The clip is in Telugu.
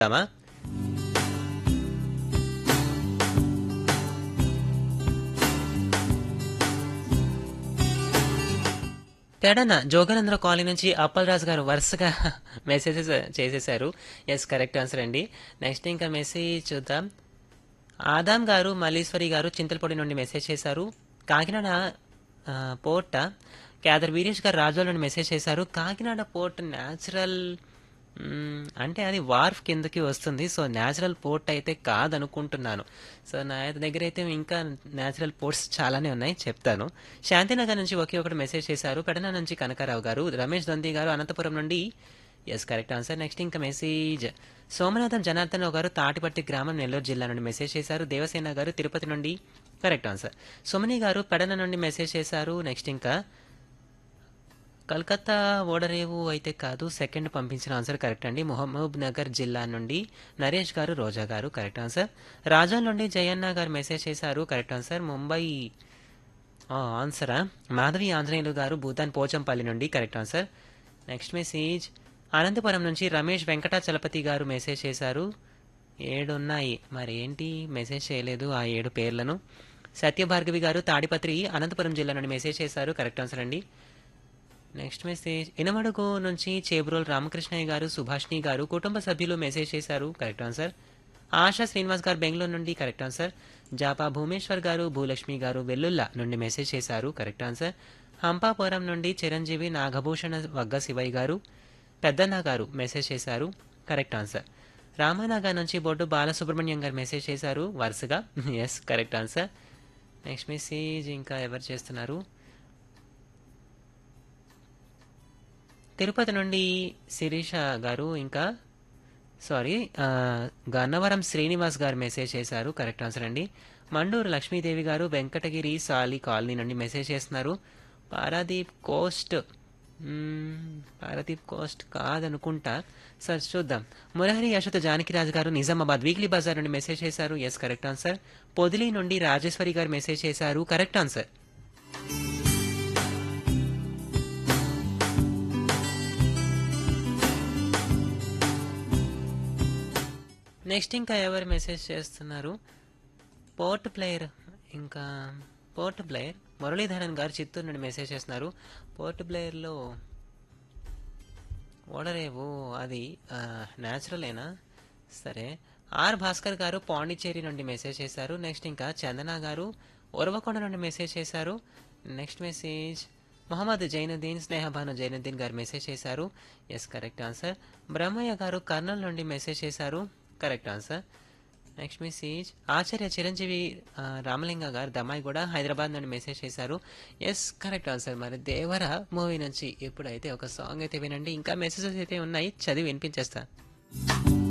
రామా తేడన జోగనంద్ర కాలనీ నుంచి అప్పలరాజు గారు వరుసగా మెసేజెస్ చేసేసారు ఎస్ కరెక్ట్ ఆన్సర్ అండి నెక్స్ట్ ఇంకా మెసేజ్ చూద్దాం ఆదాం గారు మల్లీశ్వరి గారు చింతలపొడి నుండి మెసేజ్ చేశారు కాకినాడ ఆ, పోర్ట్ క్యాదర్ వీరేష్ గారు రాజోల్ నుండి మెసేజ్ చేశారు కాకినాడ పోర్ట్ న్యాచురల్ మ్మ్, అంటే అది వార్ఫ్ కిందకి వస్తుంది సో న్యాచురల్ పోర్ట్ అయితే కాదనుకుంటున్నాను సో నా దగ్గర అయితే ఇంకా న్యాచురల్ పోర్ట్స్ చాలానే ఉన్నాయి చెప్తాను శాంతినగర్ నుంచి ఒకే ఒకటి మెసేజ్ చేశారు పెడన నుంచి కనకారావు గారు రమేష్ దొంది గారు అనంతపురం నుండి ఎస్ కరెక్ట్ ఆన్సర్ నెక్స్ట్ ఇంకా మెసేజ్ సోమనాథం జనార్దన్ రావు గారు తాటిపట్టి గ్రామం నెల్లూరు జిల్లా నుండి మెసేజ్ చేశారు దేవసేన గారు తిరుపతి నుండి కరెక్ట్ ఆన్సర్ సుమని గారు పెడన నుండి మెసేజ్ చేశారు నెక్స్ట్ ఇంకా కలకత్తా ఓడరేవు అయితే కాదు సెకండ్ పంపించిన ఆన్సర్ కరెక్ట్ అండి మొహమ్మద్ నగర్ జిల్లా నుండి నరేష్ గారు రోజా గారు కరెక్ట్ ఆన్సర్ రాజా నుండి జయన్న గారు మెసేజ్ చేశారు కరెక్ట్ ఆన్సర్ ముంబై ఆ, ఆన్సరా మాధవి ఆంజనేయులు గారు భూతాన్ పోచంపల్లి నుండి correct answer next message Anantapuram నుంచి రమేష్ వెంకటాచలపతి గారు మెసేజ్ చేశారు ఏడు ఉన్నాయి మరి ఏంటి మెసేజ్ చేయలేదు ఆ ఏడు పేర్లను సత్యభార్గవి గారు తాడిపత్రి అనంతపురం జిల్లా నుండి మెసేజ్ చేశారు కరెక్ట్ ఆన్సర్ అండి నెక్స్ట్ మెసేజ్ ఇనమడుగు నుంచి చేబ్రోల్ రామకృష్ణయ్య గారు సుభాష్ని గారు కుటుంబ సభ్యులు మెసేజ్ చేశారు కరెక్ట్ ఆన్సర్ ఆశా శ్రీనివాస్ గారు బెంగళూరు నుండి కరెక్ట్ ఆన్సర్ జాపా భూమేశ్వర్ గారు భూలక్ష్మి గారు వెల్లుల్లా నుండి మెసేజ్ చేశారు కరెక్ట్ ఆన్సర్ హంపాపురం నుండి చిరంజీవి నాగభూషణ వగ్గ శివయ్య గారు పెద్దన్న గారు మెసేజ్ చేశారు కరెక్ట్ ఆన్సర్ రామానగర్ నుంచి బొడ్డు బాలసుబ్రహ్మణ్యం గారు మెసేజ్ చేశారు వరుసగా yes correct answer next message ఇంకా ఎవరు చేస్తున్నారు తిరుపతి నుండి శిరీష గారు ఇంకా సారీ ఆ, గన్నవరం శ్రీనివాస్ గారు మెసేజ్ చేశారు కరెక్ట్ ఆన్సర్ అండి మండూరు లక్ష్మీదేవి గారు వెంకటగిరి సాలి కాలనీ నుండి మెసేజ్ చేస్తున్నారు పారాదీప్ కోస్ట్ మ్మ్, పారాదీప్ కోస్ట్ కాదనుకుంటా సార్ చూద్దాం మురహరి యశోద జానకిరాజు గారు నిజామాబాద్ వీక్లీ బజార్ నుండి మెసేజ్ చేశారు ఎస్ కరెక్ట్ ఆన్సర్ పొదిలి నుండి రాజేశ్వరి గారు మెసేజ్ చేశారు కరెక్ట్ ఆన్సర్ నెక్స్ట్ ఇంకా ఎవరు మెసేజ్ చేస్తున్నారు పోర్ట్ ప్లేయర్ ఇంకా పోర్ట్ ప్లేయర్ మురళీధరన్ గారు చిత్తూరు నుండి మెసేజ్ చేస్తున్నారు పోర్ట్ ప్లేయర్లో ఓడరేవు అది న్యాచురలేనా సరే ఆర్ భాస్కర్ గారు పాండిచ్చేరి నుండి మెసేజ్ చేశారు నెక్స్ట్ ఇంకా చందన గారు ఉరవకొండ నుండి మెసేజ్ చేశారు నెక్స్ట్ మెసేజ్ మొహమ్మద్ జైనుద్దీన్ స్నేహభాను జైనుద్దీన్ గారు మెసేజ్ చేశారు ఎస్ కరెక్ట్ ఆన్సర్ బ్రహ్మయ్య గారు కర్నూలు నుండి మెసేజ్ చేశారు correct answer next message Acharya Chiranjeevi ఆ, రామలింగ గారు దమ్మాయి కూడా హైదరాబాద్ నుండి మెసేజ్ చేశారు ఎస్ కరెక్ట్ ఆన్సర్ మరి దేవర మూవీ నుంచి ఇప్పుడైతే ఒక సాంగ్ అయితే వినండి ఇంకా మెసేజెస్ అయితే ఉన్నాయి చదివి వినిపించేస్తా